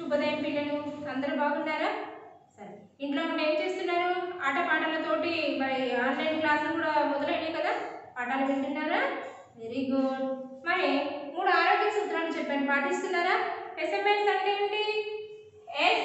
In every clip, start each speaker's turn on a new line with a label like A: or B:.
A: శుభోదయం పిల్లలు అందరూ బాగున్నారా సరే ఇంట్లో ఉండి ఏం చేస్తున్నారు ఆట పాటలతోటి మరి ఆన్లైన్ క్లాసులు కూడా మొదలైనాయి కదా పాఠాలు వింటున్నారా వెరీ గుడ్ మరి మూడు ఆరోగ్య సూత్రాలు చెప్పాను పాటిస్తున్నారా ఎస్ఎంఎస్ అంటే ఏంటి S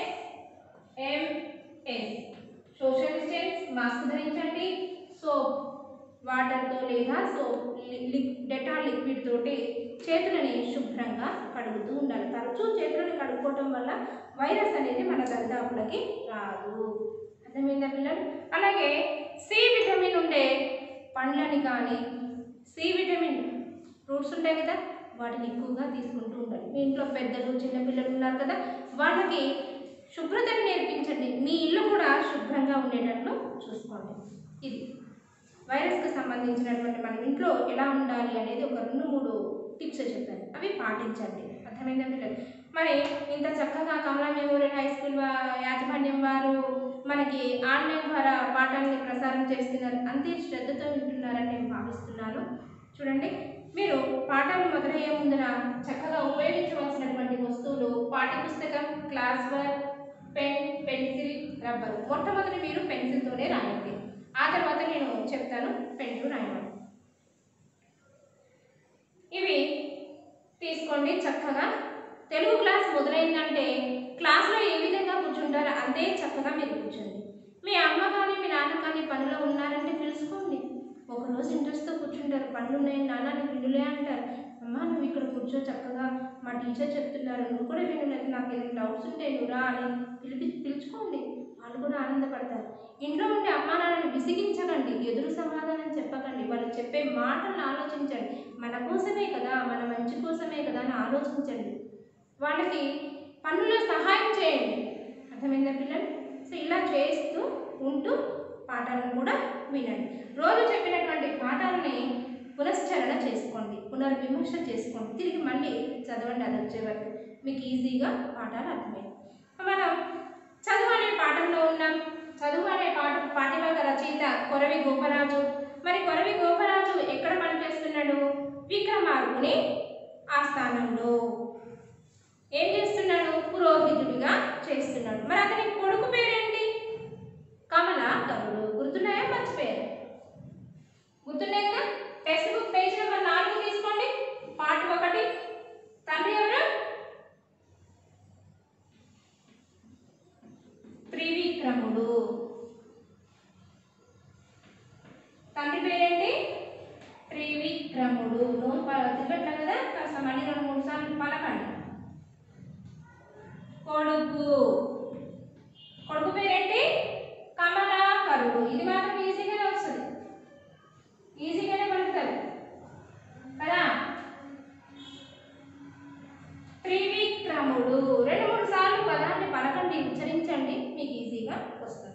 A: MS social distance mask ధరించండి సోప్ వాటర్తో లేదా సోప్ డెటాల్ లిక్విడ్ తోటి చేతులని శుభ్రంగా కడుగుతూ ఉండాలి తరచూ చేతులను కడుక్కోవటం వల్ల వైరస్ అనేది మన దరిదాపులకి రాదు అర్థమైందా పిల్లలు అలాగే సి విటమిన్ ఉండే పండ్లని కానీ సి విటమిన్ ఫ్రూట్స్ ఉంటాయి కదా వాటిని ఎక్కువగా తీసుకుంటూ ఉండాలి మీ ఇంట్లో పెద్దలు చిన్న పిల్లలు ఉన్నారు కదా వాళ్ళకి శుభ్రతను నేర్పించండి మీ ఇల్లు కూడా శుభ్రంగా ఉండేటట్లు చూసుకోండి ఇది వైరస్కి సంబంధించినటువంటి మన ఇంట్లో ఎలా ఉండాలి అనేది ఒక రెండు మూడు టిప్స్ చెప్పాను అవి పాటించండి అర్థమైందా పిల్లలు మరి ఇంత చక్కగా కమలా మెమోరియల్ హై స్కూల్ వా- యాజమాన్యం వారు మనకి ఆన్లైన్ ద్వారా పాఠాలని ప్రసారం చేస్తున్నారు అంతే శ్రద్ధతో వింటున్నారని నేను భావిస్తున్నాను చూడండి మీరు పాఠాలు మొదలయ్యే ముందర చక్కగా ఉపయోగించవలసినటువంటి వస్తువులు పాఠ్యపుస్తకం class work pen pencil rubber మొట్టమొదటి మీరు పెన్సిల్తోనే రాయండి ఆ తర్వాత నేను చెప్తాను పెన్ను రాయమని ఇవి తీసుకోండి చక్కగా తెలుగు క్లాస్ మొదలైందంటే క్లాస్లో ఏ విధంగా కూర్చుంటారో అంతే చక్కగా మీరు కూర్చోండి మీ అమ్మ కానీ మీ నాన్న కానీ పనిలో ఉన్నారంటే తెలుసుకోండి ఒకరోజు ఇంట్రెస్ట్తో కూర్చుంటారు పనులు ఉన్నాయి నాన్న నీకు వినులే అంటారు అమ్మ నువ్వు ఇక్కడ కూర్చో చక్కగా మా టీచర్ చెప్తున్నారు నువ్వు కూడా వినలేదు నాకు ఏదైనా డౌట్స్ ఉంటే నువ్వు రా అని పిలిపి పిలుచుకోండి వాళ్ళు కూడా ఆనందపడతారు ఇంట్లో ఉండే అమ్మా నాన్నని విసిగించకండి ఎదురు సమాధానం చెప్పకండి వాళ్ళు చెప్పే మాటలను ఆలోచించండి మన కోసమే కదా మన మంచి కోసమే కదా అని ఆలోచించండి వాళ్ళకి పనుల్లో సహాయం చేయండి అర్థమైందా పిల్లలు సో ఇలా చేస్తూ ఉంటూ పాఠాలను కూడా వినండి రోజు చెప్పినటువంటి పాఠాలని పునశ్చరణ చేసుకోండి పునర్విమర్శ చేసుకోండి తిరిగి మళ్ళీ చదవండి అది వచ్చే వరకు మీకు ఈజీగా పాఠాలు అర్థమయ్యాయి మనం చదువు అనే పాఠంలో ఉన్నాం చదువు అనే పాఠ పాఠ్యభాగ రచయిత కొరవి గోపరాజు మరి కొరవి గోపరాజు ఎక్కడ పనిచేస్తున్నాడు విక్రమార్కుని ఆస్థానంలో ఏం చేస్తున్నాడు పురోహితుడిగా చేస్తున్నాడు మరి అతని కొడుకు పేరేంటి కమలాకరుడు గుర్తున్నాయా మర్చిపోయారు గుర్తున్నాయి కదా టెక్స్ట్ బుక్ పేజ్ నెంబర్ నాలుగు తీసుకోండి పార్ట్ ఒకటి తండ్రి ఎవరు త్రివిక్రముడు తండ్రి పేరేంటి త్రివిక్రముడు నోరు తిరగట్ల కదా కాస్త మళ్ళీ రెండు మూడు సార్లు పలకండి కొడుకు కొడుకు పేరేంటి కమలాకరుడు ఇది మాత్రం ఈజీగానే వస్తుంది ఈజీగానే పలుకుతారు కదా త్రివిక్రముడు రెండు మూడు సార్లు పదాన్ని పలకండి ఉచ్చరించండి మీకు ఈజీగా వస్తుంది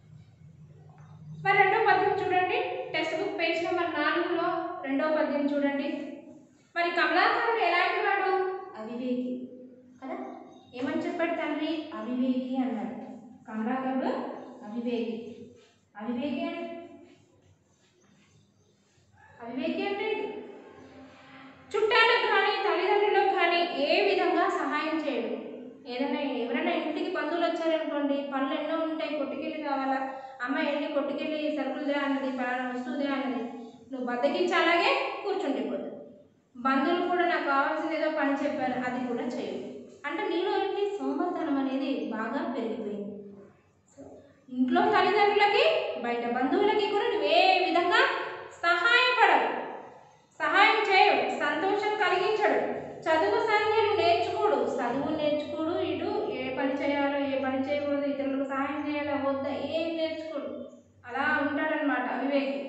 A: మరి రెండో పద్యం చూడండి టెక్స్ట్ బుక్ పేజ్ నెంబర్ నాలుగులో రెండో పద్యం చూడండి మరి కమలాకరుడు ఎలాంటి వాడు అవివేకి కదా ఏమని చెప్పాడు తండ్రి అవివేకి అన్నాడు కమలాకరుడు అవివేకి అవివేకి అంటే అవివేకి అంటే ఏంటి? చుట్టాలకు కానీ తల్లిదండ్రులకు కానీ ఏ విధంగా సహాయం చేయడు ఏదైనా ఎవరైనా ఇంటికి బంధువులు వచ్చారనుకోండి పనులు ఎన్నో ఉంటాయి కొట్టుకెళ్ళి కావాలా అమ్మ వెళ్ళి కొట్టుకెళ్ళి సరుకులు దే అన్నది పలానా వస్తువు దే అన్నది నువ్వు బద్దకించి అలాగే కూర్చుండిపోదు బంధువులు కూడా నాకు కావాల్సింది ఏదో పని చెప్పారు అది కూడా చేయవు అంటే నీలో ఏంటి సోమర్తనం అనేది బాగా పెరిగిపోయింది సో ఇంట్లో తల్లిదండ్రులకి బయట బంధువులకి కూడా నువ్వు ఏ విధంగా సహాయపడవు సహాయం చేయడు సంతోషం కలిగించడు చదువు సంఖ్యలు నేర్చుకోడు చదువు నేర్చుకోడు ఇటు ఏ పని చేయాలో ఏ పని చేయకూడదు ఇతరులకు సహాయం చేయాలో వద్దా ఏం నేర్చుకోడు అలా ఉంటాడనమాట అవివేకి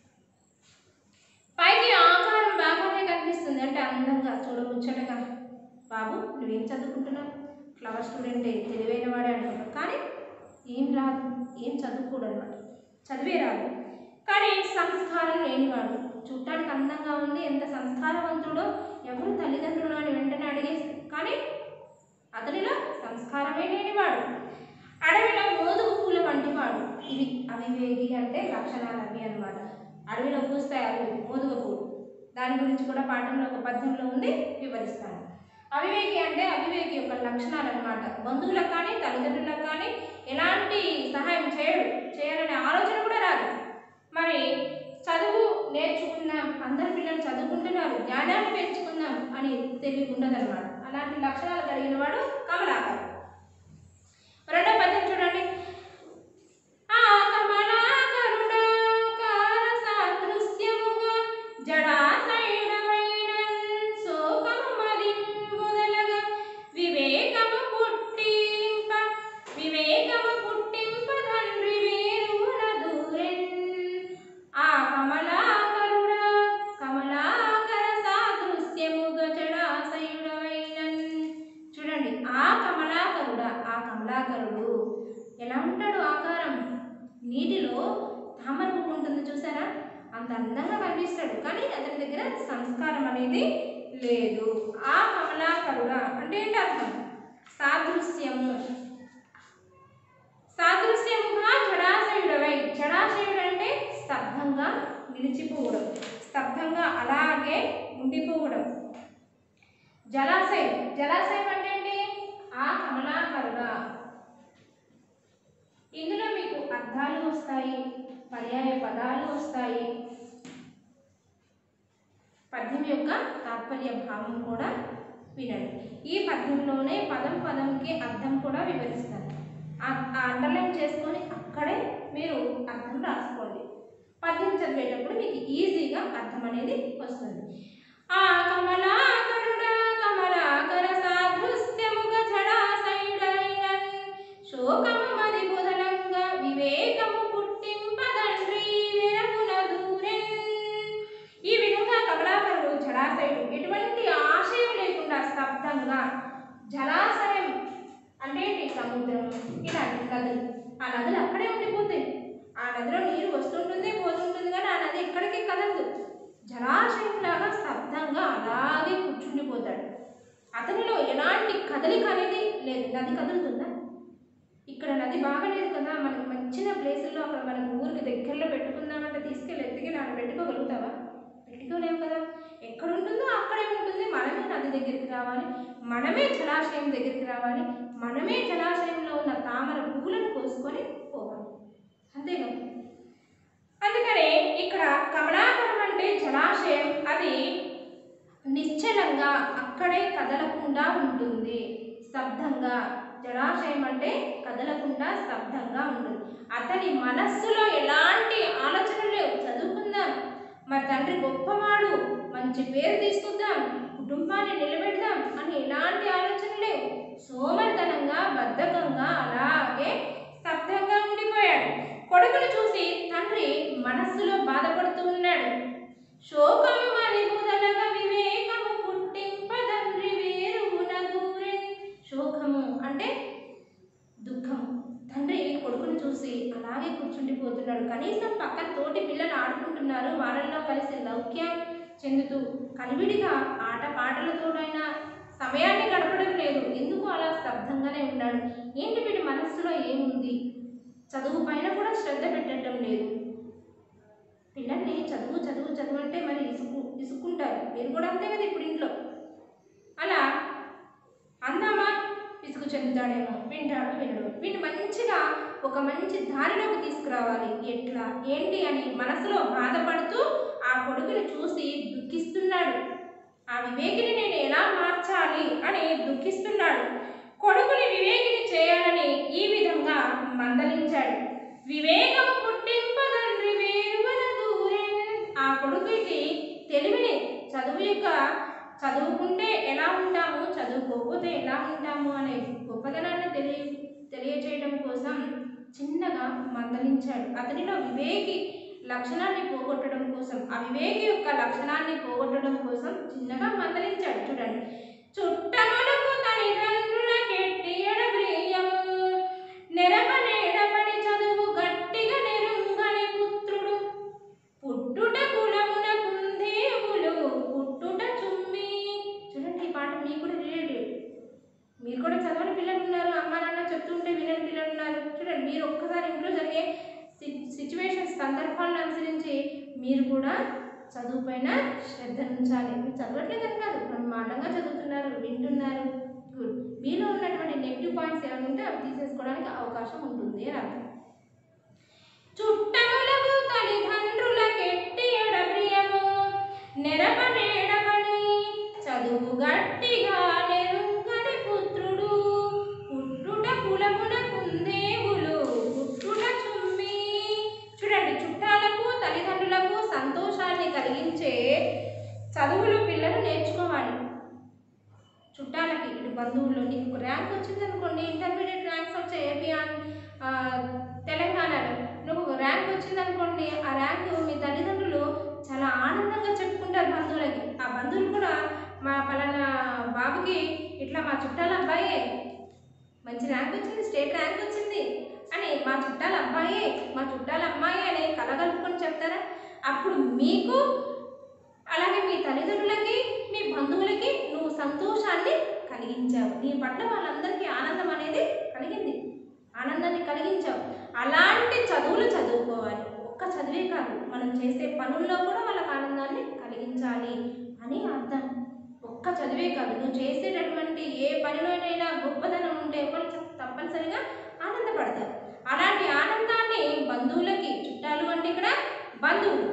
A: పైకి ఆకారం బాగానే కనిపిస్తుంది అంటే అందంగా చూడముచ్చటగా బాబు నువ్వేం చదువుకుంటున్నావు ఫ్లవర్ స్టూడెంటే తెలివైన వాడే అనుకుంటావు కానీ ఏం రాదు ఏం చదువుకోడు అనమాట చదివే రాదు కానీ సంస్కారం లేనివాడు చూడటానికి అందంగా ఉంది ఎంత సంస్కారవంతుడో ఎవరు తల్లిదండ్రులు అని వెంటనే అడిగేసి కానీ అతనిలో సంస్కారమే లేనివాడు అడవిలో మోదుగు పూల వంటివాడు ఇవి అవివేగి అంటే లక్షణాలు అవి అనమాట అడవిలో పూస్తాయి అవి మోదుగ పూలు దాని గురించి కూడా పాఠంలో ఒక పద్యంలో ఉంది వివరిస్తాను అవివేకి అంటే అవివేకి యొక్క లక్షణాలు అనమాట బంధువులకు కానీ తల్లిదండ్రులకు కానీ ఎలాంటి సహాయం చేయడు చేయాలనే ఆలోచన కూడా రాదు మరి చదువు నేర్చుకుందాం అందరి పిల్లలు చదువుకుంటున్నారు జ్ఞానాన్ని పెంచుకుందాం అని తెలివి ఉండదన్నమాట అలాంటి లక్షణాలు కలిగిన వాడు కమలాకర్ రెండో పద్యం చూడండి ఆ కమలాకరుడా కార సాదృశ్యముగా జడాశయుడమైన శోకము మదింబుదలగా వివేకము పుట్టింప వివేకము పుట్టింప తండ్రి వేరున దూరెన్ ఆ కమలాకరుడా కమలాకర సాదృశ్యముగా జడాశయుడవైనన్ చూడండి ఆ కమలాకరుడా ఆ కమలాకరుడు ఎలా ఉంటాడు ఆకారం నీటిలో తామర పువ్వు ఉంటుంది చూసారా అంత అందంగా కనిపిస్తాడు కానీ అతని దగ్గర సంస్కారం అనేది లేదు ఆ కమలాకరుడా అంటే ఏంటి అర్థం సాదృశ్యము సాదృశ్యముగా జడాశయుడవై జడాశయుడు అంటే స్తబ్దంగా నిలిచిపోవడం స్తబ్దంగా అలాగే ఉండిపోవడం జలాశయం జలాశయం అంటే ఏంటి ఆ కమలాకరుడా ఇందులో మీకు అర్థాలు వస్తాయి పర్యాయ పదాలు వస్తాయి పద్యం యొక్క తాత్పర్య భావం కూడా వినండి ఈ పద్యంలోనే పదం పదంకి అర్థం కూడా వివరిస్తారు ఆ ఆ అండర్లైన్ చేసుకొని అక్కడే మీరు అర్థం రాసుకోండి పద్యం చదివేటప్పుడు మీకు ఈజీగా అర్థం అనేది వస్తుంది ఆ కమలాకరుడా కమలాకర సాదృశ్యముగ జడాశయుడైనన్ శోకము మది బుధలంగా వివేకము పుట్టింపదండ్రి వెరగున దూరెన్ ఈ విధంగా కమలాకరుడు జలాశయుడు ఎటువంటి ఆశయం లేకుండా స్తబ్దంగా జలాశయం అంటే ఏంటి సముద్రం ఇలాంటి నదులు ఆ నదులు అక్కడే ఉండిపోతాయి ఆ నదిలో నీరు వస్తుంటుంది పోతుంటుంది కానీ ఆ నది ఎక్కడికి కదలదు జలాశయంలాగా స్తబ్దంగా అలాగే కూర్చుండిపోతాడు అతనిలో ఎలాంటి కదలిక అనేది లేదు నది కదులుతుందా ఇక్కడ నది బాగలేదు కదా మనకు మంచిన ప్లేసుల్లో అక్కడ మనకు ఊరికి దగ్గరలో పెట్టుకుందామంటే తీసుకెళ్ళి ఎత్తికి నాన్న పెట్టుకోగలుగుతావా పెట్టుకోలేము కదా ఎక్కడ ఉంటుందో అక్కడే ఉంటుంది మనమే నది దగ్గరికి రావాలి మనమే జలాశయం దగ్గరికి రావాలి మనమే జలాశయంలో ఉన్న తామర పువ్వులను కోసుకొని పోవాలి అంతేగా అందుకనే ఇక్కడ కమలాకరం అంటే జలాశయం అది నిశ్చలంగా అక్కడే కదలకుండా ఉంటుంది స్తబ్దంగా జలాశయం అంటే కదలకుండా స్తబ్దంగా ఉంటుంది అతని మనస్సులో ఎలాంటి ఆలోచనలు లేవు చదువుకుందాం మరి తండ్రి గొప్పవాడు మంచి పేరు తీసుకుందాం కుటుంబాన్ని నిలబెడదాం అని ఎలాంటి ఆలోచన లేవు సోమరితనంగా బద్ధకంగా అలాగే స్తబ్దంగా ఉండిపోయాడు కొడుకును చూసి తండ్రి మనస్సులో బాధపడుతూ ఉన్నాడు శోకము మరి మొదలగా వివేకము పుట్టింప తండ్రి వేరుగున దూరెన్ శోకము అంటే దుఃఖం తండ్రి కొడుకును చూసి అలాగే కూర్చుండిపోతున్నాడు కనీసం పక్కన తోటి పిల్లలు ఆడుకుంటున్నారు వాళ్ళల్లో కలిసి లౌక్యం చెందుతూ కలివిడిగా ఆట పాటలతోనైనా సమయాన్ని గడపడం లేదు ఎందుకు అలా స్తబ్దంగానే ఉన్నాడు ఏంటి వీడి మనస్సులో ఏముంది చదువు పైన కూడా శ్రద్ధ పెట్టడం లేదు పిల్లల్ని చదువు చదువు చదువు అంటే మరి ఇసుకు ఇసుకుంటారు మీరు కూడా అంతే కదా ఇప్పుడు ఇంట్లో అలా అందామా విసుగు చెందుతాడేమో వింటాడు వినడు వీడిని మంచిగా ఒక మంచి దారిలోకి తీసుకురావాలి ఎట్లా ఏంటి అని మనసులో బాధపడుతూ ఆ కొడుకుని చూసి దుఃఖిస్తున్నాడు ఆ వివేకిని నేను ఎలా మార్చాలి అని దుఃఖిస్తున్నాడు కొడుకుని వివేకిని చేయాలని ఈ విధంగా మందలించాడు వివేకము పుట్టింపదండ్రి వేరువన దూరెన్ ఆ కొడుకుకి తెలివిని చదువు యొక్క చదువుకుంటే ఎలా ఉంటాము చదువుకోకపోతే ఎలా ఉంటాము అనే గొప్పదనాన్ని తెలియ తెలియచేయడం కోసం చిన్నగా మందలించాడు అతనిలో వివేకి లక్షణాన్ని పోగొట్టడం కోసం ఆ వివేకి యొక్క లక్షణాన్ని పోగొట్టడం కోసం చిన్నగా మందలించాడు చూడండి చుట్టములకు తల్లిదండ్రుల కెట్టి ఎడబ్రియము నెరమ నేడపడి చదువు గట్టిగా నెరుంగని పుత్రుడు పుట్టుట కులమున కుందేవులు పుట్టుట చుమ్మి చూడండి ఈ పాట మీకు కూడా రిలేటెడ్ మీరు కూడా చదవని పిల్లలు ఉన్నారు అమ్మ నాన్న చెప్తుంటే వినని పిల్లలు ఉన్నారు చూడండి మీరు ఒక్కసారి ఇంట్లో జరిగే సిచ్యువేషన్స్ సందర్భాలను అనుసరించి మీరు కూడా చదువు పైన శ్రద్ధ ఉంచాలి మీరు చదవట్లేదని కాదు బ్రహ్మాండంగా చదువుతున్నారు వింటున్నారు గుడ్ మీలో ఉన్నటువంటి నెగిటివ్ పాయింట్స్ ఏమైనా ఉంటే అవి తీసేసుకోవడానికి అవకాశం ఉంటుంది అని అర్థం చుట్టములకు తల్లిదండ్రులకెట్టి ఎడప్రియము నెరపనేడమని చదువు గట్టిగా నెరుంగని పుత్రుడు పుట్టుట కులమున కుందేవులు పుట్టుట చుమ్మి చూడండి చుట్టాలకు తల్లిదండ్రులకు సంతోషాన్ని కలిగించే చదువులు పిల్లలు నేర్చుకోవాలి చుట్టాలకి ఇటు బంధువులు నీకు ర్యాంక్ వచ్చింది అనుకోండి ఇంటర్మీడియట్ ర్యాంక్స్ వచ్చాయి ఏపీ ఆన్- ఆ, తెలంగాణలో నువ్వు ర్యాంక్ వచ్చింది అనుకోండి ఆ ర్యాంక్ మీ తల్లిదండ్రులు చాలా ఆనందంగా చెప్పుకుంటారు బంధువులకి ఆ బంధువులు కూడా మా పలానా బాబుకి ఇట్లా మా చుట్టాల అబ్బాయే మంచి ర్యాంక్ వచ్చింది స్టేట్ ర్యాంక్ వచ్చింది అని మా చుట్టాల అబ్బాయే మా చుట్టాల అమ్మాయి అని కలగలుపుకొని చెప్తారా అప్పుడు మీకు అలాగే మీ తల్లిదండ్రులకి మీ బంధువులకి నువ్వు సంతోషాన్ని కలిగించావు నీ పట్ల వాళ్ళందరికీ ఆనందం అనేది కలిగింది ఆనందాన్ని కలిగించావు అలాంటి చదువులు చదువుకోవాలి ఒక్క చదివే కాదు మనం చేసే పనుల్లో కూడా వాళ్ళకి ఆనందాన్ని కలిగించాలి అని అర్థం ఒక్క చదివే కాదు నువ్వు చేసేటటువంటి ఏ పనిలోనైనా గొప్పదనం ఉంటే వాళ్ళు చ- తప్పనిసరిగా ఆనందపడతారు అలాంటి ఆనందాన్ని బంధువులకి చుట్టాలు అంటే ఇక్కడ బంధువులు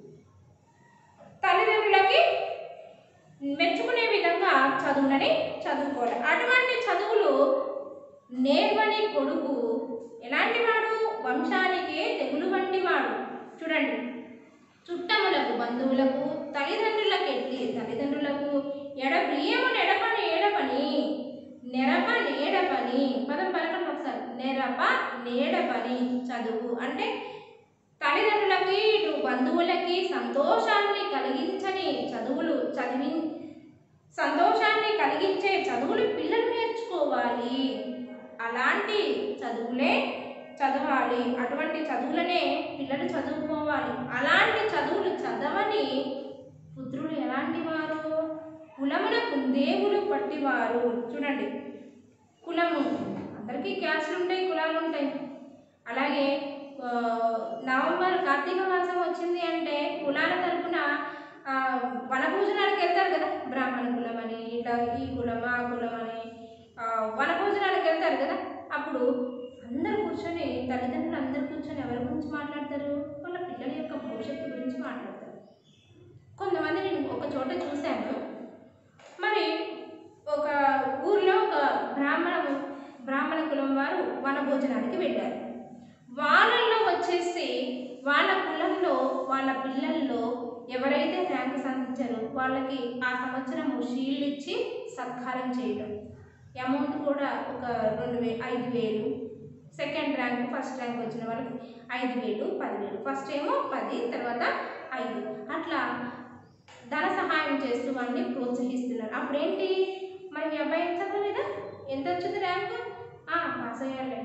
A: తల్లిదండ్రులకి మెచ్చుకునే విధంగా చదువులని చదువుకోవాలి అటువంటి చదువులు నేర్వని కొడుకు ఎలాంటి వాడు వంశానికే తెగులు వంటి వాడు చూడండి చుట్టములకు బంధువులకు తల్లిదండ్రులకు ఎట్టి తల్లిదండ్రులకు ఎడప్రియము నెడపని ఏడపని నెరప నేడపని పదం పలకండి ఒకసారి నెరప నేడపని చదువు అంటే తల్లిదండ్రులకి ఇటు బంధువులకి సంతోషాన్ని కలిగించని చదువులు చదివి సంతోషాన్ని కలిగించే చదువులు పిల్లలు నేర్చుకోవాలి అలాంటి చదువులే చదవాలి అటువంటి చదువులనే పిల్లలు చదువుకోవాలి అలాంటి చదువులు చదవని పుత్రులు ఎలాంటి వారు కులమునకు దేవులు పట్టివారు చూడండి కులము అందరికీ క్యాస్ట్లు ఉంటాయి కులాలు ఉంటాయి అలాగే ఆ, నవంబర్ కార్తీక మాసం వచ్చింది అంటే కులాల తరపున ఆ, వనభోజనాలకు వెళ్తారు కదా బ్రాహ్మణ కులం అని ఇట్లా ఈ కులం ఆ కులం అని ఆ, వనభోజనాలకు వెళ్తారు కదా అప్పుడు అందరు కూర్చొని తల్లిదండ్రులు అందరు కూర్చొని ఎవరి గురించి మాట్లాడతారు వాళ్ళ పిల్లల యొక్క భవిష్యత్తు గురించి మాట్లాడతారు కొంతమంది నేను ఒక చోట చూశాను మరి ఒక ఊర్లో ఒక బ్రాహ్మణ బ్రాహ్మణ కులం వారు వనభోజనానికి వెళ్ళారు వాళ్ళల్లో వచ్చేసి వాళ్ళ కులంలో వాళ్ళ పిల్లల్లో ఎవరైతే ర్యాంకు సాధించారో వాళ్ళకి ఆ సంవత్సరం షీల్డ్ ఇచ్చి సత్కారం చేయడం అమౌంట్ కూడా ఒక రెండు వే ఐదు వేలు సెకండ్ ర్యాంక్ ఫస్ట్ ర్యాంక్ వచ్చిన వాళ్ళకి ఐదు వేలు పదివేలు ఫస్ట్ ఏమో పది తర్వాత ఐదు అట్లా ధన సహాయం చేస్తూ వాళ్ళని ప్రోత్సహిస్తున్నారు అప్పుడేంటి మరి మీ అబ్బాయి ఏం చదవలేదా ఎంత వచ్చింది ర్యాంకు ఆ, పాస్ అయ్యాడులే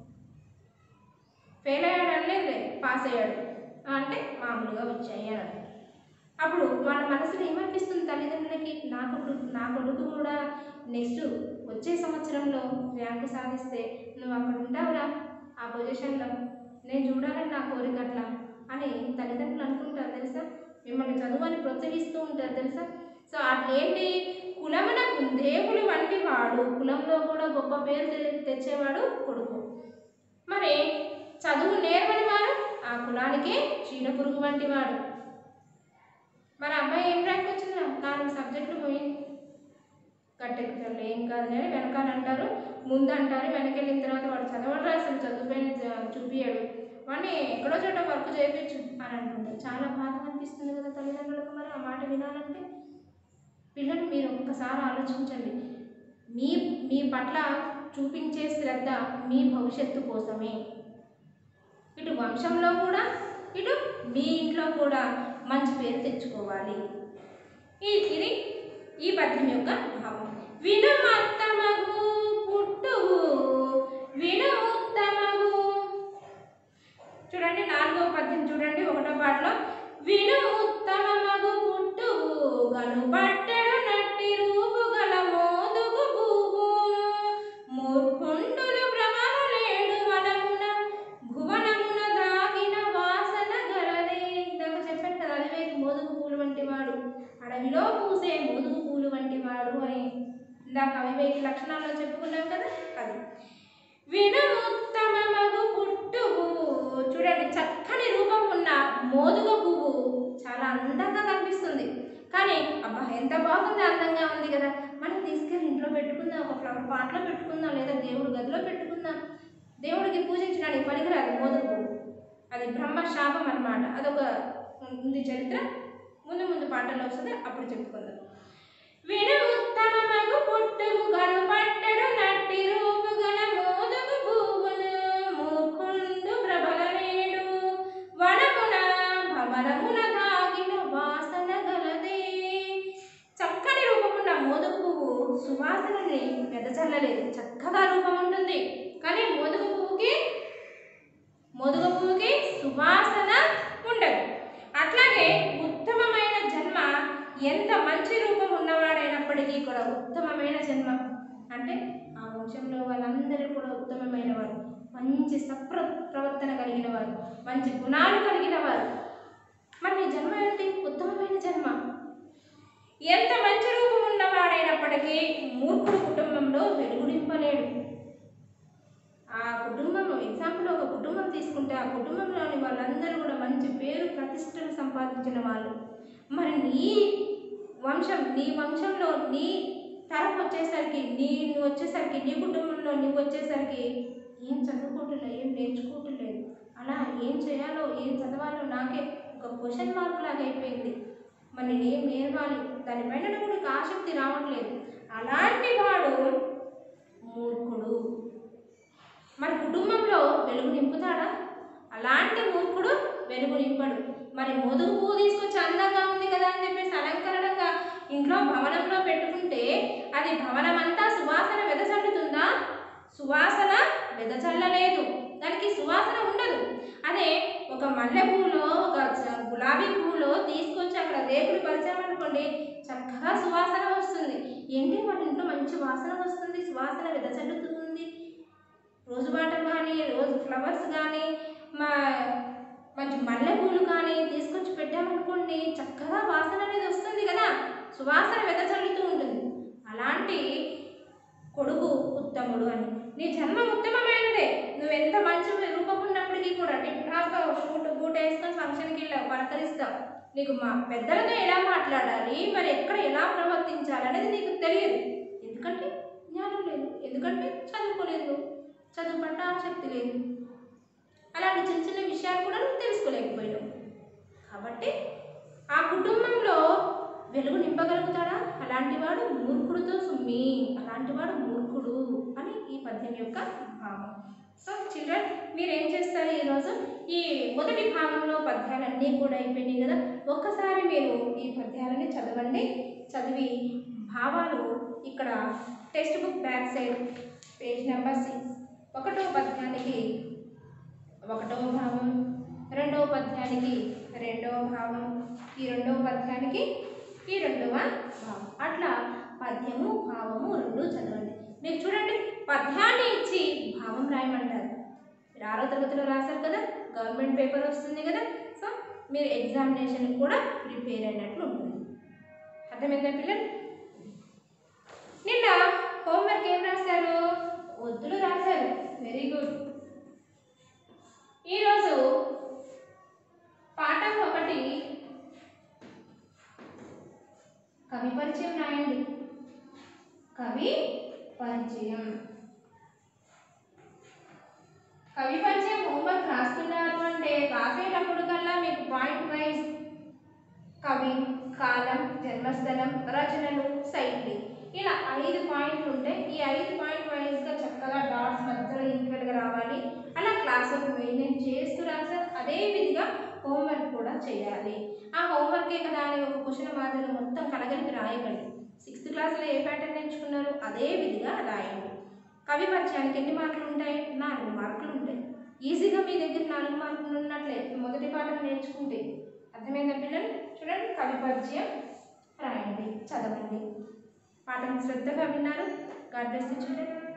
A: ఫెయిల్ అయ్యాడు అనలేదులే పాస్ అయ్యాడు ఆ, అంటే మామూలుగా వచ్చాయి అని అర్థం. అప్పుడు వాళ్ళ మనసులో ఏమనిపిస్తుంది తల్లిదండ్రులకి నా కొడుకు నా కొడుకు కూడా నెక్స్ట్ వచ్చే సంవత్సరంలో ర్యాంకు సాధిస్తే నువ్వు అక్కడ ఉంటావురా ఆ పొజిషన్లో నేను చూడాలని నా కోరిక అట్లా అని తల్లిదండ్రులు అనుకుంటారు తెలుసా మిమ్మల్ని చదువుని ప్రోత్సహిస్తూ ఉంటారు తెలుసా సో అట్లేంటి కులమునకు దేవుడు వంటి వాడు కులంలో కూడా గొప్ప పేరు తె- తెచ్చేవాడు కొడుకు మరి చదువు నేర్వని వారు ఆ కులానికే చీడ పురుగు వంటి వాడు మరి అబ్బాయి ఏం ర్యాంక్ వచ్చిందా నాలుగు సబ్జెక్టులు పోయింది గట్టెక్కుతారు ఏం కాదు అని వెనకాల అంటారు ముందు అంటారు వెనకెళ్ళిన తర్వాత వాడు చదవడు అసలు చదువుపైన చ- చూపియాడు వాడిని ఎక్కడో చోట వర్క్ చేయించు అని అంటుంటారు చాలా బాధ అనిపిస్తుంది కదా తల్లిదండ్రులకు మరి ఆ మాట వినాలంటే పిల్లలు మీరు ఒక్కసారి ఆలోచించండి మీ మీ పట్ల చూపించే శ్రద్ధ మీ భవిష్యత్తు కోసమే ఇటు వంశంలో కూడా ఇటు మీ ఇంట్లో కూడా మంచి పేరు తెచ్చుకోవాలి ఈ- ఇది ఈ పద్యం యొక్క భావం వినుమత్తమగు పుట్టువు వినుముత్తమగు చూడండి నాలుగో పద్యం చూడండి ఒకటో పాటలో విను ఉత్తమమగు పుట్టువు గను పట్టెడు నట్టి రూపు గల మోదుగు భూవును మూర్ఖుండులు భ్రమరలేడు వనమున భువనమున దాగిన వాసన గలదే ఇందాక చెప్పాను కదా అవివేకి మోదుగు పూలు అడవిలో పూసే మోదుగు పూలు వంటి వాడు అని ఇందాక అవివేకి లక్షణాల్లో చెప్పుకున్నాం కదా అది వినముత్తమమగు పుట్టు పువ్వు చూడండి చక్కని రూపం ఉన్న మోదుగ పువ్వు చాలా అందంగా కనిపిస్తుంది కానీ అబ్బా ఎంత బాగుంది అందంగా ఉంది కదా మనం తీసుకెళ్ళి ఇంట్లో పెట్టుకుందాం ఒక ఫ్లవర్ పాట్లో పెట్టుకుందాం లేదా దేవుడి గదిలో పెట్టుకుందాం దేవుడికి పూజించడానికి పనికిరాదు మోదుగ పువ్వు అది బ్రహ్మ శాపం అన్నమాట అదొక ఉంది చరిత్ర ముందు ముందు పాటల్లో వస్తుంది అప్పుడు చెప్పుకుందాం విను ఉత్తమమగు పుట్టుకు గను పట్టడు నట్టి రూపు గల మోదుగు పువ్వును మూకుండు ప్రబల నేడు వనమున భవనమున దాగిన వాసన గలదే చక్కని రూపమున్న మోదుగు పువ్వు సువాసనని వెదజల్లలేదు చక్కగా రూపం ఉంటుంది కానీ మోదుగు పువ్వుకి మోదుగ పువ్వుకి సువాసన ఉండదు అట్లాగే ఉత్తమమైన జన్మ ఎంత మంచి రూపం ఉన్నవాడైనప్పటికీ కూడా ఉత్తమమైన జన్మ అంటే ఆ వంశంలో వాళ్ళందరూ కూడా ఉత్తమమైన వారు మంచి సప్ర ప్రవర్తన కలిగిన వారు మంచి గుణాలు కలిగిన వారు మరి నీ జన్మ ఏంటి ఉత్తమమైన జన్మ ఎంత మంచి రూపం ఉన్నవాడైనప్పటికీ మూర్ఖుడు కుటుంబంలో వెలుగు నింపలేడు ఆ కుటుంబం ఎగ్జాంపుల్ ఒక కుటుంబం తీసుకుంటే ఆ కుటుంబంలోని వాళ్ళందరూ కూడా మంచి పేరు ప్రతిష్టలు సంపాదించిన వాళ్ళు మరి నీ వంశం నీ వంశంలో నీ తరం వచ్చేసరికి నీ నువ్వు వచ్చేసరికి నీ కుటుంబంలో నువ్వు వచ్చేసరికి ఏం చదువుకోవట్లేదు ఏం నేర్చుకోవట్లేదు అలా ఏం చేయాలో ఏం చదవాలో నాకే ఒక క్వశ్చన్ మార్క్ లాగా అయిపోయింది మరి నేనేం నేర్వాలి దానిపైన కూడా ఆసక్తి రావట్లేదు అలాంటి వాడు మూర్ఖుడు మరి కుటుంబంలో వెలుగు నింపుతాడా అలాంటి మూర్ఖుడు వెలుగు నింపడు మరి మొదుగు పువ్వు తీసుకొచ్చి అందంగా ఉంది కదా అని చెప్పేసి అలంకరణంగా ఇంట్లో భవనంలో పెట్టుకుంటే అది భవనం అంతా సువాసన వెదజల్లుతుందా సువాసన వెదజల్లలేదు దానికి సువాసన ఉండదు అదే ఒక మల్లె పువ్వులో ఒక చ- గులాబీ పువ్వులో తీసుకొచ్చి అక్కడ రేకులు పరిచామనుకోండి చక్కగా సువాసన వస్తుంది ఏంటి వాళ్ళ ఇంట్లో మంచి వాసన వస్తుంది సువాసన వెదజల్లుతుంది రోజు వాటర్ కానీ రోజు ఫ్లవర్స్ కానీ మా మంచి మల్లెపూలు కానీ తీసుకొచ్చి పెట్టామనుకోండి చక్కగా వాసన అనేది వస్తుంది కదా సువాసన వెదజల్లుతూ ఉంటుంది అలాంటి కొడుకు ఉత్తముడు అని నీ జన్మ ఉత్తమమైనదే నువ్వు ఎంత మంచి రూపం ఉన్నప్పటికీ కూడా టిప్ టాప్గా షూట్ బూట్ వేసుకొని ఫంక్షన్కి వెళ్ళావు పలకరిస్తావు నీకు మా పెద్దలతో ఎలా మాట్లాడాలి మరి ఎక్కడ ఎలా ప్రవర్తించాలి అనేది నీకు తెలియదు ఎందుకంటే జ్ఞానం లేదు ఎందుకంటే చదువుకోలేదు నువ్వు. చదువు పట్ల ఆసక్తి లేదు అలాంటి చిన్న చిన్న విషయాలు కూడా నువ్వు తెలుసుకోలేకపోయావు కాబట్టి ఆ కుటుంబంలో వెలుగు నింపగలుగుతాడా అలాంటి వాడు మూర్ఖుడితో సుమ్మి అలాంటి వాడు మూర్ఖుడు అని ఈ పద్యం యొక్క భావం సో చిల్డ్రన్ మీరు ఏం చేస్తారు ఈరోజు ఈ మొదటి భాగంలో పద్యాలన్నీ కూడా అయిపోయినాయి కదా ఒక్కసారి మీరు ఈ పద్యాలని చదవండి చదివి భావాలు ఇక్కడ textbook back side page number six ఒకటో పద్యానికి ఒకటవ భావం రెండవ పద్యానికి రెండవ భావం ఈ రెండవ పద్యానికి ఈ రెండవ భావం అట్లా పద్యము భావము రెండు చదవండి మీకు చూడండి పద్యాన్ని ఇచ్చి భావం రాయమంటారు మీరు ఆరో తరగతిలో రాశారు కదా గవర్నమెంట్ పేపర్ వస్తుంది కదా సో మీరు ఎగ్జామినేషన్ కూడా ప్రిపేర్ అయినట్లు ఉంటుంది అర్థమైందా పిల్లలు నిన్న హోంవర్క్ ఏం రాశారు ఒత్తులు రాశారు వెరీ గుడ్ ఈరోజు పాఠం ఒకటి కవి పరిచయం రాయండి కవి పరిచయం కవి పరిచయం హోంవర్క్ రాస్తున్నారు అంటే రాసేటప్పుడు కల్లా మీకు పాయింట్ వైజ్ కవి కాలం జన్మస్థలం రచనలు శైలి ఇలా ఐదు పాయింట్లు ఉంటాయి ఈ ఐదు పాయింట్ వైజ్గా చక్కగా డాట్స్ మధ్యలో ఈక్వల్గా రావాలి అలా క్లాస్ వర్క్ మెయింటైన్ చేస్తూ రాసారు అదే విధిగా హోంవర్క్ కూడా చేయాలి ఆ హోంవర్కే కదా అని ఒక క్వశ్చన్ మాదిరిగా మొత్తం కలగలిపి రాయకండి సిక్స్త్ క్లాస్లో ఏ ప్యాటర్న్ నేర్చుకున్నారో అదే విధిగా రాయండి కవి పరిచయానికి ఎన్ని మార్కులు ఉంటాయి నాలుగు మార్కులు ఉంటాయి ఈజీగా మీ దగ్గర నాలుగు మార్కులు ఉన్నట్లే మొదటి పాఠం నేర్చుకుంటే అర్థమైందా పిల్లలు చూడండి కవి పరిచయం రాయండి చదవండి పాఠం శ్రద్ధగా విన్నారు గాడ్ బ్లెస్ చూడండి